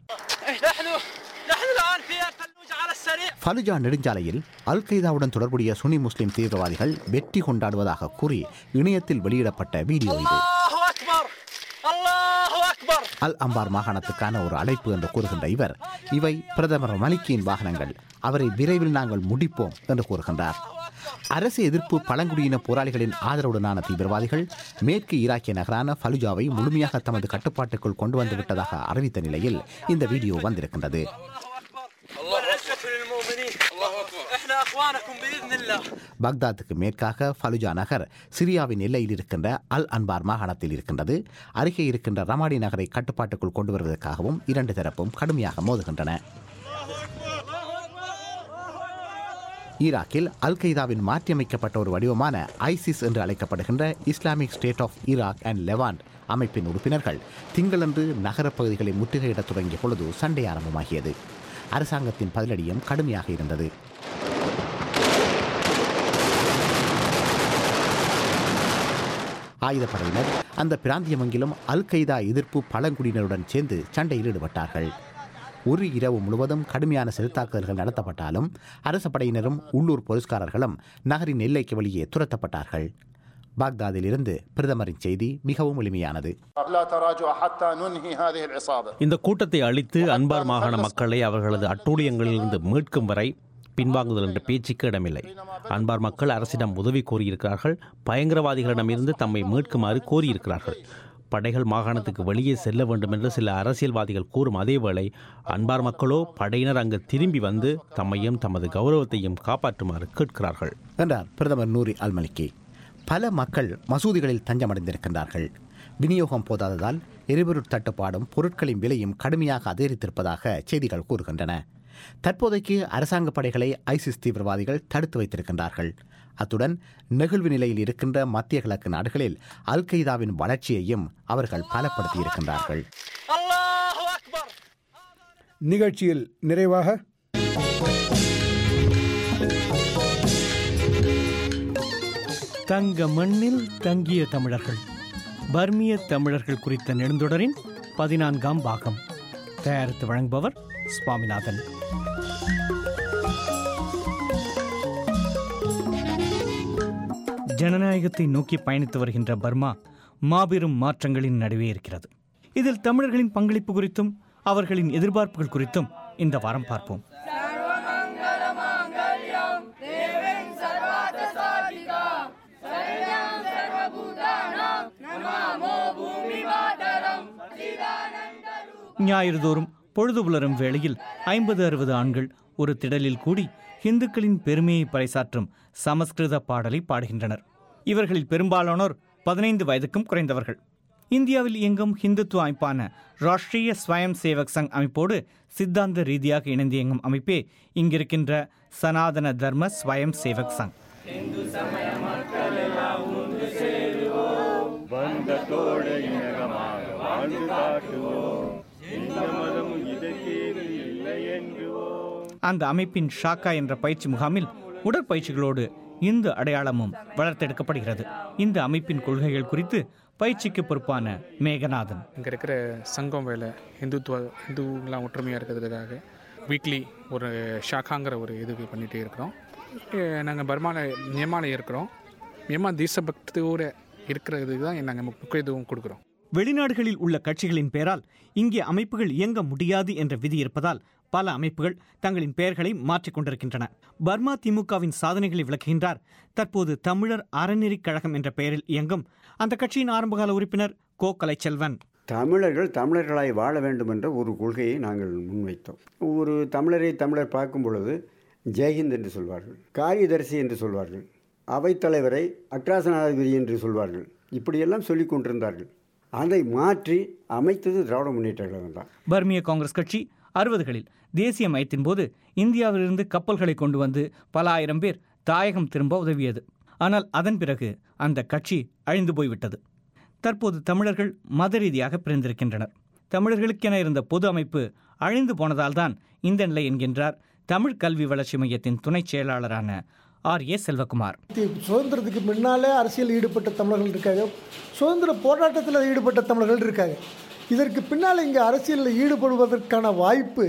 ஃபலுஜா நெடுஞ்சாலையில் அல் கைதாவுடன் தொடர்புடைய சுனி முஸ்லிம் தீவிரவாதிகள் வெற்றி கொண்டாடுவதாக கூறி இணையத்தில் வெளியிடப்பட்ட வீடியோ இது அல் அம்பார் மாகாணத்துக்கான ஒரு அழைப்பு என்று கூறுகின்ற இவர் இவை பிரதமர் மலிக்கியின் வாகனங்கள் அவரை விரைவில் நாங்கள் முடிப்போம் என்று கூறுகின்றார் அரசு எதிர்ப்பு பழங்குடியின போராளிகளின் ஆதரவுடனான தீவிரவாதிகள் மேற்கு ஈராக்கிய நகரான ஃபலுஜாவை முழுமையாக தமது கட்டுப்பாட்டுக்குள் கொண்டு வந்து விட்டதாக அறிவித்த நிலையில் இந்த வீடியோ வந்திருக்கின்றது பக்தாத்துக்கு மேற்காக ஃபலுஜா நகர் சிரியாவின் எல்லையில் இருக்கின்ற அல் அன்பார் மாகாணத்தில் இருக்கின்றது அருகே இருக்கின்ற ரமாடி நகரை கட்டுப்பாட்டுக்குள் கொண்டு வருவதற்காகவும் இரண்டு தரப்பும் கடுமையாக மோதுகின்றன ஈராக்கில் அல் கைதாவின் மாற்றியமைக்கப்பட்ட ஒரு வடிவமான ஐசிஸ் என்று அழைக்கப்படுகின்ற Islamic State of Iraq and Levant அமைப்பின் உறுப்பினர்கள் திங்களன்று நகரப் பகுதிகளை முற்றுகையிடத் தொடங்கிய பொழுது சண்டை ஆரம்பமாகியது அரசாங்கத்தின் பதிலடியும் கடுமையாக இருந்தது ஆயுதப்படையினர் அந்த பிராந்தியமெங்கிலும் அல் கைதா எதிர்ப்பு பழங்குடியினருடன் சேர்ந்து சண்டையில் ஈடுபட்டார்கள் ஒரு இரவு முழுவதும் கடுமையான செலுத்தாக்குதல்கள் நடத்தப்பட்டாலும் அரச படையினரும் உள்ளூர் போலீஸ்காரர்களும் நகரின் எல்லைக்கு வெளியே துரத்தப்பட்டார்கள் பாக்தாதிலிருந்து பிரதமரின் செய்தி மிகவும் எளிமையானது لا تراجع حتى ننهي هذه العصابة இந்த கூட்டத்தை அழித்து அன்பார் மாகாண மக்களை அவர்களது அட்டூழியங்களிலிருந்து மீட்கும் வரை பின்வாங்குதல் என்ற பேச்சுக்கு இடமில்லை அன்பார் மக்கள் அரசிடம் உதவி கோரியிருக்கிறார்கள் பயங்கரவாதிகளிடமிருந்து தம்மை மீட்குமாறு கோரியிருக்கிறார்கள் படைகள் மாகாணத்துக்கு வெளியே செல்ல வேண்டும் என்று சில அரசியல்வாதிகள் கூறும் அதேவேளை அன்பார் மக்களோ படையினர் அங்கு திரும்பி வந்து தம்மையும் தமது கௌரவத்தையும் காப்பாற்றுமாறு கேட்கிறார்கள் என்றார் பிரதமர் நூரி அல்மலிக்கி பல மக்கள் மசூதிகளில் தஞ்சமடைந்திருக்கின்றார்கள் விநியோகம் போதாததால் எரிபொருள் தட்டுப்பாடும் பொருட்களின் விலையும் கடுமையாக அதிகரித்திருப்பதாக செய்திகள் கூறுகின்றன தற்போதைக்கு அரசாங்க படைகளை ஐசிஸ் தீவிரவாதிகள் தடுத்து வைத்திருக்கின்றார்கள் அத்துடன் நெகிழ்வு நிலையில் இருக்கின்ற மத்திய கிழக்கு நாடுகளில் அல் கெய்தாவின் வளர்ச்சியையும் அவர்கள் பலப்படுத்தியிருக்கின்றார்கள் நிகழ்ச்சியில் நிறைவாக தங்க மண்ணில் தங்கிய தமிழர்கள் பர்மிய தமிழர்கள் குறித்த நெடுந்தொடரின் பதினான்காம் பாகம் தயாரித்து வழங்குபவர் சுவாமிநாதன் ஜனநாயகத்தை நோக்கி பயணித்து வருகின்ற பர்மா மாபெரும் மாற்றங்களின் நடுவே இருக்கிறது இதில் தமிழர்களின் பங்களிப்பு குறித்தும் அவர்களின் எதிர்பார்ப்புகள் குறித்தும் இந்த வாரம் பார்ப்போம் ஞாயிறுதோறும் பொழுது புலரும் வேளையில் ஐம்பது அறுபது ஆண்கள் ஒரு திடலில் கூடி இந்துக்களின் பெருமையை பறைசாற்றும் சமஸ்கிருத பாடலை பாடுகின்றனர் இவர்களில் பெரும்பாலானோர் பதினைந்து வயதுக்கும் குறைந்தவர்கள் இந்தியாவில் இயங்கும் ஹிந்துத்துவ அமைப்பான ராஷ்டிரிய ஸ்வயம் சேவக் சங் அமைப்போடு சித்தாந்த ரீதியாக இணைந்து இயங்கும் அமைப்பே இங்கிருக்கின்ற சனாதன தர்ம ஸ்வயம் சேவக் சங் பந்தத்தோடு இணகமாக வாழ்ந்து காட்டுவோம் எந்த மதமும் இதற்கேது இல்லை என்றுவோம் அந்த அமைப்பின் ஷாக்கா என்ற பயிற்சி முகாமில் உடற்பயிற்சிகளோடு இந்து அடையாளமும் வளர்த்தெடுக்கப்படுகிறது இந்த அமைப்பின் கொள்கைகள் குறித்து பயிற்சிக்கு பொறுப்பான மேகநாதன் இங்கே இருக்கிற சங்கம் வேலை இந்துத்துவ இந்துலாம் ஒற்றுமையாக இருக்கிறதுக்காக வீக்லி ஒரு ஷாக்காங்கிற ஒரு இது பண்ணிகிட்டே இருக்கிறோம் நாங்கள் பர்மாவில் மியமாவில் இருக்கிறோம் மியமா தேசபக்தியோடு இருக்கிறதுக்கு தான் நாங்கள் முக்கியத்துவம் கொடுக்குறோம் வெளிநாடுகளில் உள்ள கட்சிகளின் பெயரால் இங்கே அமைப்புகள் இயங்க முடியாது என்ற விதி இருப்பதால் பல அமைப்புகள் தங்களின் பெயர்களை மாற்றிக் கொண்டிருக்கின்றன பர்மா திமுகவின் சாதனைகளை விளக்குகின்றார் தற்போது தமிழர் அறநெறிக் கழகம் என்ற பெயரில் இயங்கும் அந்த கட்சியின் ஆரம்பகால உறுப்பினர் கோ கலைச்செல்வன் தமிழர்கள் தமிழர்களாய் வாழ வேண்டும் என்ற ஒரு கொள்கையை நாங்கள் முன்வைத்தோம் ஒரு தமிழரை தமிழர் பார்க்கும் பொழுது ஜெயஹிந்த் என்று சொல்வார்கள் காரியதரிசி என்று சொல்வார்கள் அவைத்தலைவரை அக்ராசனாதிபதி என்று சொல்வார்கள் இப்படியெல்லாம் சொல்லிக் கொண்டிருந்தார்கள் அதை மாற்றி அமைத்தது திராவிட முன்னேற்ற கழகம் தான் பர்மிய காங்கிரஸ் கட்சி அறுபதுகளில் தேசிய மயத்தின் போது இந்தியாவிலிருந்து கப்பல்களை கொண்டு வந்து பல ஆயிரம் பேர் தாயகம் திரும்ப உதவியது ஆனால் அதன் பிறகு அந்த கட்சி அழிந்து போய்விட்டது தற்போது தமிழர்கள் மத ரீதியாக பிரிந்திருக்கின்றனர் தமிழர்களுக்கென இருந்த பொது அமைப்பு அழிந்து போனதால்தான் இந்த நிலை என்கின்றார் தமிழ் கல்வி வளர்ச்சி மையத்தின் துணை செயலாளரான ஆர் ஏ செல்வகுமார் சுதந்திரத்துக்கு முன்னாலே அரசியல் ஈடுபட்ட தமிழர்கள் இருக்காங்க சுதந்திர போராட்டத்தில் ஈடுபட்ட தமிழர்கள் இருக்காங்க இதற்கு பின்னால் இங்கே அரசியலில் ஈடுபடுவதற்கான வாய்ப்பு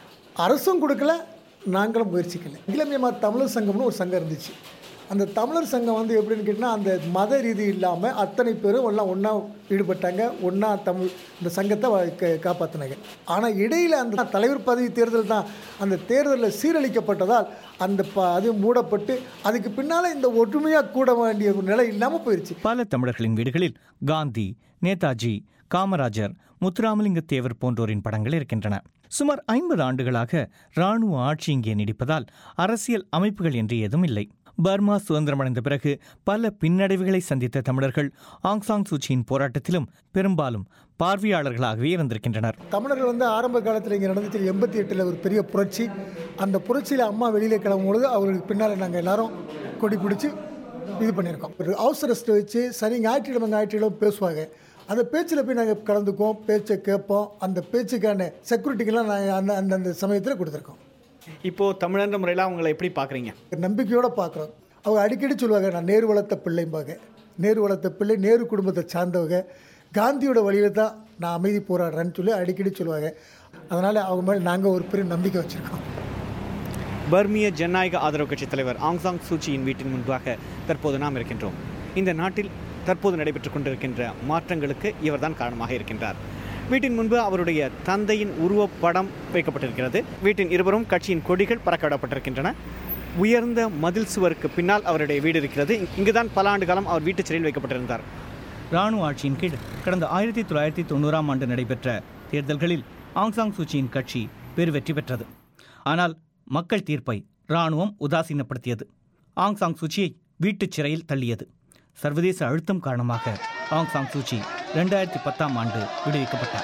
அரசும் கொடுக்கல நாங்களும் முயற்சிக்கல இளமையமா தமிழர் சங்கம்னு ஒரு சங்கம் இருந்துச்சு அந்த தமிழர் சங்கம் வந்து எப்படின்னு கேட்டிங்கன்னா அந்த மத ரீதி இல்லாமல் அத்தனை பேரும் எல்லாம் ஒன்றா ஈடுபட்டாங்க ஒன்றா தமிழ் இந்த சங்கத்தை வ- க- காப்பாற்றினாங்க ஆனால் இடையில் அந்த தலைவர் பதவி தேர்தல் தான் அந்த தேர்தலில் சீரழிக்கப்பட்டதால் அந்த ப அது மூடப்பட்டு அதுக்கு பின்னால் இந்த ஒற்றுமையாக கூட வேண்டிய ஒரு நிலை இல்லாமல் போயிடுச்சு பல தமிழர்களின் வீடுகளில் காந்தி நேதாஜி காமராஜர் முத்துராமலிங்க தேவர் போன்றோரின் படங்கள் இருக்கின்றன சுமார் ஐம்பது ஆண்டுகளாக இராணுவ ஆட்சி இங்கே நீடிப்பதால் அரசியல் அமைப்புகள் என்று ஏதும் இல்லை பர்மா சுதந்திரமடைந்த பிறகு பல பின்னடைவுகளை சந்தித்த தமிழர்கள் ஆங் சாங் சூச்சியின் போராட்டத்திலும் பெரும்பாலும் பார்வையாளர்களாகவே இருந்திருக்கின்றனர் தமிழர்கள் வந்து ஆரம்ப காலத்தில் இங்கே நடந்துச்சு எண்பத்தி எட்டில் ஒரு பெரிய புரட்சி அந்த புரட்சியில் அம்மா வெளியில் கிளம்பும் பொழுது அவர்களுக்கு பின்னால் நாங்கள் எல்லாரும் கொடி பிடிச்சி இது பண்ணியிருக்கோம் ஒரு அவசரஸ்ட்டை வச்சு சனி ஞாயிற்றுக்கிழமை ஞாயிற்றுக்கிழமை பேசுவாங்க அந்த பேச்சில் போய் நாங்கள் கலந்துக்குவோம் பேச்சை கேட்போம் அந்த பேச்சுக்கான செக்யூரிட்டிக்கெல்லாம் நாங்கள் அந்த அந்தந்த சமயத்தில் கொடுத்துருக்கோம் இப்போது தமிழன்ற முறையில் அவங்கள எப்படி பார்க்குறீங்க நம்பிக்கையோடு பார்க்குறோம் அவங்க அடிக்கடி சொல்லுவாங்க நான் நேரு வளர்த்த பிள்ளைம்பாங்க நேரு வளர்த்த பிள்ளை நேரு குடும்பத்தை சார்ந்தவங்க காந்தியோட வழியில் தான் நான் அமைதி போராடுறேன்னு சொல்லி அடிக்கடி சொல்லுவாங்க அதனால் அவங்க மேலே நாங்கள் ஒரு பெரிய நம்பிக்கை வச்சுருக்கோம் பர்மிய ஜனநாயக ஆதரவு கட்சி தலைவர் ஆங் சாங் சூச்சியின் வீட்டின் முன்பாக தற்போது நாம் இருக்கின்றோம் இந்த நாட்டில் தற்போது நடைபெற்றுக் கொண்டிருக்கின்ற மாற்றங்களுக்கு இவர்தான் காரணமாக இருக்கின்றார் வீட்டின் முன்பு அவருடைய தந்தையின் உருவப்படம் வைக்கப்பட்டிருக்கிறது வீட்டின் இருவரும் கட்சியின் கொடிகள் பறக்கவிடப்பட்டிருக்கின்றன உயர்ந்த மதில் சுவருக்கு பின்னால் அவருடைய வீடு இருக்கிறது இங்குதான் பல ஆண்டு காலம் அவர் வீட்டு சிறையில் வைக்கப்பட்டிருந்தார் ராணுவ ஆட்சியின் கீழ் கடந்த ஆயிரத்தி தொள்ளாயிரத்தி தொண்ணூறாம் ஆண்டு நடைபெற்ற தேர்தல்களில் ஆங் சாங் சூச்சியின் கட்சி பெருவெற்றி பெற்றது ஆனால் மக்கள் தீர்ப்பை ராணுவம் உதாசீனப்படுத்தியது ஆங் சாங் சூச்சியை வீட்டுச் சிறையில் தள்ளியது சர்வதேச அழுத்தம் காரணமாக ஆங் சாங் சூச்சி ரெண்டாயிரத்தி பத்தாம் ஆண்டு விடுவிக்கப்பட்டார்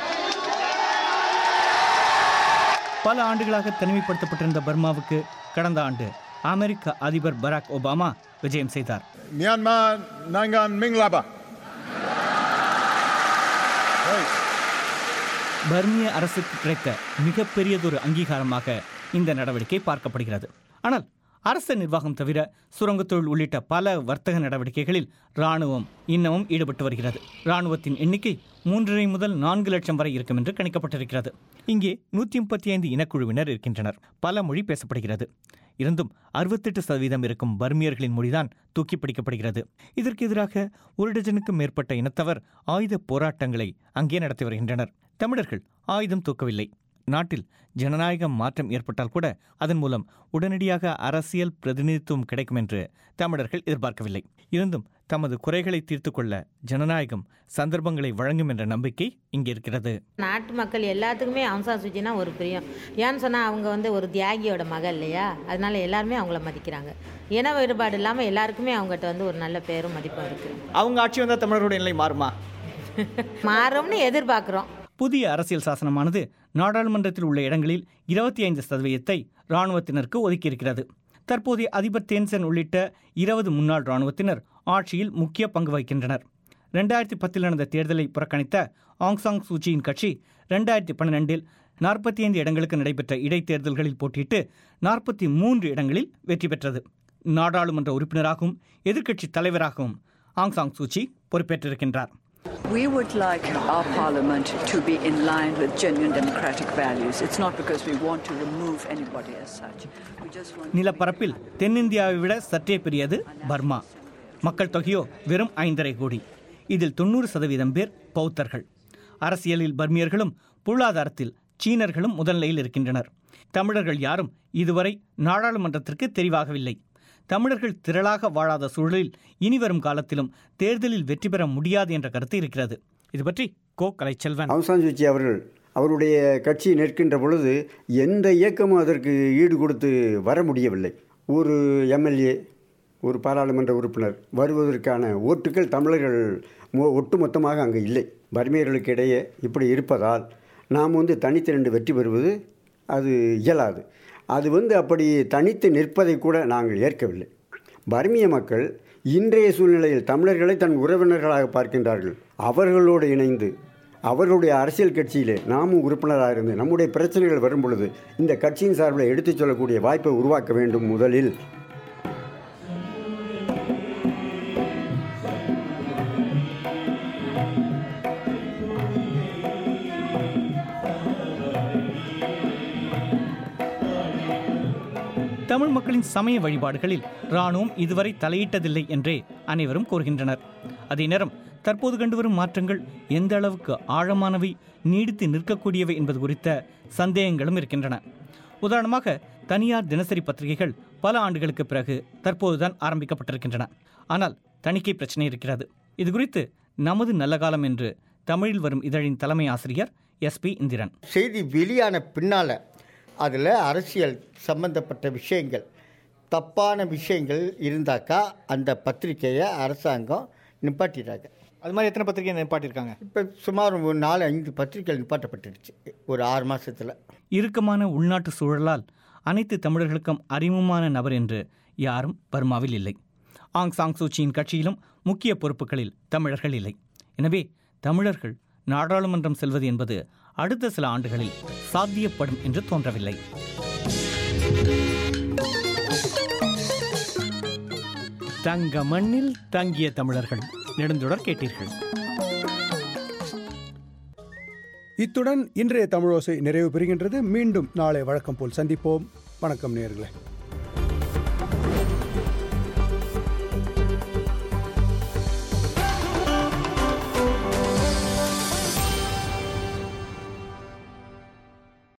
பல ஆண்டுகளாக தனிமைப்படுத்தப்பட்டிருந்த பர்மாவுக்கு கடந்த ஆண்டு அமெரிக்க அதிபர் பராக் ஒபாமா விஜயம் செய்தார் Myanmar Nangan Minglaba. பர்மிய அரசுக்கு கிடைத்த மிகப்பெரியதொரு அங்கீகாரமாக இந்த நடவடிக்கை பார்க்கப்படுகிறது ஆனால் அரசு நிர்வாகம் தவிர சுரங்கத் தொழில் உள்ளிட்ட பல வர்த்தக நடவடிக்கைகளில் ராணுவம் இன்னமும் ஈடுபட்டு வருகிறது ராணுவத்தின் எண்ணிக்கை மூன்றரை முதல் நான்கு லட்சம் வரை இருக்கும் என்று கணிக்கப்பட்டிருக்கிறது இங்கே நூற்றி முப்பத்தி ஐந்து இனக்குழுவினர் இருக்கின்றனர் பல மொழி பேசப்படுகிறது இருந்தும் அறுபத்தெட்டு சதவீதம் இருக்கும் பர்மியர்களின் மொழிதான் தூக்கி பிடிக்கப்படுகிறது இதற்கு எதிராக ஒரு டஜனுக்கும் மேற்பட்ட இனத்தவர் ஆயுத போராட்டங்களை அங்கே நடத்தி வருகின்றனர் தமிழர்கள் ஆயுதம் தூக்கவில்லை நாட்டில் ஜனநாயக மாற்றம் ஏற்பட்டால் கூட அதன் மூலம் உடனடியாக அரசியல் பிரதிநிதித்துவம் கிடைக்கும் என்று தமிழர்கள் எதிர்பார்க்கவில்லை இருந்தும் தமது குறைகளை தீர்த்து கொள்ள ஜனநாயகம் சந்தர்ப்பங்களை வழங்கும் என்ற நம்பிக்கை இங்கே இருக்கிறது நாட்டு மக்கள் எல்லாத்துக்குமே அம்சா சுச்சினா ஒரு பிரியம் ஏன்னு சொன்னால் அவங்க வந்து ஒரு தியாகியோட மகள் இல்லையா அதனால எல்லாருமே அவங்கள மதிக்கிறாங்க இன வேறுபாடு இல்லாமல் எல்லாருக்குமே அவங்ககிட்ட வந்து ஒரு நல்ல பேரும் மதிப்பும் இருக்குது அவங்க ஆட்சி வந்தால் தமிழர்களுடைய நிலை மாறுமா மாறும்னு எதிர்பார்க்குறோம் புதிய அரசியல் சாசனமானது நாடாளுமன்றத்தில் உள்ள இடங்களில் இருபத்தி ஐந்து சதவீதத்தை இராணுவத்தினருக்கு ஒதுக்கியிருக்கிறது தற்போதைய அதிபர் தேன்சன் உள்ளிட்ட இருபது முன்னாள் இராணுவத்தினர் ஆட்சியில் முக்கிய பங்கு வகிக்கின்றனர் ரெண்டாயிரத்தி பத்தில் நடந்த தேர்தலை புறக்கணித்த ஆங் சாங் சூச்சியின் கட்சி ரெண்டாயிரத்தி பன்னிரெண்டில் நாற்பத்தி ஐந்து இடங்களுக்கு நடைபெற்ற இடைத்தேர்தல்களில் போட்டியிட்டு நாற்பத்தி மூன்று இடங்களில் வெற்றி பெற்றது நாடாளுமன்ற உறுப்பினராகவும் எதிர்க்கட்சி தலைவராகவும் ஆங் சாங் சூச்சி பொறுப்பேற்றிருக்கின்றார் We would like our parliament to be in line with genuine democratic values. It's not because we want to remove anybody as such. We just want நிலப்பரப்பில் தென்னிந்தியாவை விட சற்றே பெரியது பர்மா மக்கள் தொகையோ வெறும் ஐந்தரை கோடி இதில் தொண்ணூறு சதவீதம் பேர் பௌத்தர்கள் அரசியலில் பர்மியர்களும் பொருளாதாரத்தில் சீனர்களும் முதல்நிலையில் இருக்கின்றனர் தமிழர்கள் யாரும் இதுவரை நாடாளுமன்றத்திற்கு தெரிவாகவில்லை தமிழர்கள் திரளாக வாழாத சூழலில் இனிவரும் காலத்திலும் தேர்தலில் வெற்றி பெற முடியாது என்ற கருத்து இருக்கிறது இது பற்றி கோ கலைச்செல்வன் அவுசான் சூச்சி அவர்கள் அவருடைய கட்சி நிற்கின்ற பொழுது எந்த இயக்கமும் அதற்கு ஈடு கொடுத்து வர முடியவில்லை ஒரு எம்எல்ஏ ஒரு பாராளுமன்ற உறுப்பினர் வருவதற்கான ஓட்டுகள் தமிழர்கள் மொ- ஒட்டுமொத்தமாக அங்கே இல்லை பர்மியர்களுக்கு இடையே இப்படி இருப்பதால் நாம் வந்து தனித்து ரெண்டு வெற்றி பெறுவது அது இயலாது அது வந்து அப்படி தனித்து நிற்பதை கூட நாங்கள் ஏற்கவில்லை பர்மிய மக்கள் இன்றைய சூழ்நிலையில் தமிழர்களை தன் உறவினர்களாக பார்க்கின்றார்கள் அவர்களோடு இணைந்து அவர்களுடைய அரசியல் கட்சியிலே நாமும் உறுப்பினராக இருந்து நம்முடைய பிரச்சனைகள் வரும் பொழுது இந்த கட்சியின் சார்பில் எடுத்துச் சொல்லக்கூடிய வாய்ப்பை உருவாக்க வேண்டும் முதலில் தமிழ் மக்களின் சமய வழிபாடுகளில் இராணுவம் இதுவரை தலையிட்டதில்லை என்றே அனைவரும் கூறுகின்றனர் அதே நேரம் தற்போது கண்டுவரும் மாற்றங்கள் எந்த அளவுக்கு ஆழமானவை நீடித்து நிற்கக்கூடியவை என்பது குறித்த சந்தேகங்களும் இருக்கின்றன உதாரணமாக தனியார் தினசரி பத்திரிகைகள் பல ஆண்டுகளுக்கு பிறகு தற்போதுதான் ஆரம்பிக்கப்பட்டிருக்கின்றன ஆனால் தணிக்கை பிரச்சனை இருக்கிறது இது குறித்து நமது நல்ல காலம் என்று தமிழில் வரும் இதழின் தலைமை ஆசிரியர் எஸ்பி இந்திரன் செய்தி வெளியான பின்னால் அதில் அரசியல் சம்பந்தப்பட்ட விஷயங்கள் தப்பான விஷயங்கள் இருந்தாக்கா அந்த பத்திரிக்கையை அரசாங்கம் நிப்பாட்டிடுறாங்க அது மாதிரி எத்தனை பத்திரிகை நிப்பாட்டியிருக்காங்க இப்போ சுமார் ஒரு நாலு ஐந்து பத்திரிகைகள் நிப்பாட்டப்பட்டுருச்சு ஒரு ஆறு மாதத்தில் இறுக்கமான உள்நாட்டு சூழலால் அனைத்து தமிழர்களுக்கும் அறிமுகமான நபர் என்று யாரும் பர்மாவில் இல்லை ஆங் சாங் சூச்சியின் கட்சியிலும் முக்கிய பொறுப்புகளில் தமிழர்கள் இல்லை எனவே தமிழர்கள் நாடாளுமன்றம் செல்வது என்பது அடுத்த சில ஆண்டுகளில் சாத்தியப்படும் என்று தோன்றவில்லை தங்க மண்ணில் தங்கிய தமிழர்கள் நெடுந்தொடர் கேட்டீர்கள் இத்துடன் இன்றைய தமிழோசை நிறைவு பெறுகின்றது மீண்டும் நாளை வழக்கம் போல் சந்திப்போம் வணக்கம் நேர்களே